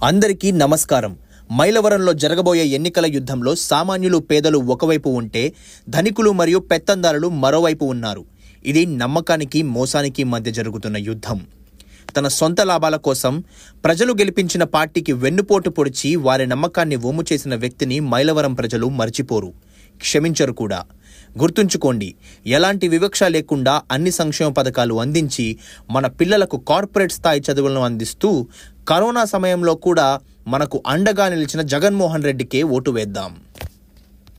అందరికీ నమస్కారం మైలవరంలో జరగబోయే ఎన్నికల యుద్ధంలో సామాన్యులు పేదలు ఒకవైపు ఉంటే ధనికులు మరియు పెత్తందారులు మరోవైపు ఉన్నారు ఇది నమ్మకానికి మోసానికి మధ్య జరుగుతున్న యుద్ధం తన సొంత లాభాల కోసం ప్రజలు గెలిపించిన పార్టీకి వెన్నుపోటు పొడిచి వారి నమ్మకాన్ని వమ్ము చేసిన వ్యక్తిని మైలవరం ప్రజలు మర్చిపోరు క్షమించరు కూడా గుర్తుంచుకోండి ఎలాంటి వివక్ష లేకుండా అన్ని సంక్షేమ పథకాలు అందించి మన పిల్లలకు కార్పొరేట్ స్థాయి చదువులను అందిస్తూ కరోనా సమయంలో కూడా మనకు అండగా నిలిచిన జగన్మోహన్ రెడ్డికే ఓటు వేద్దాం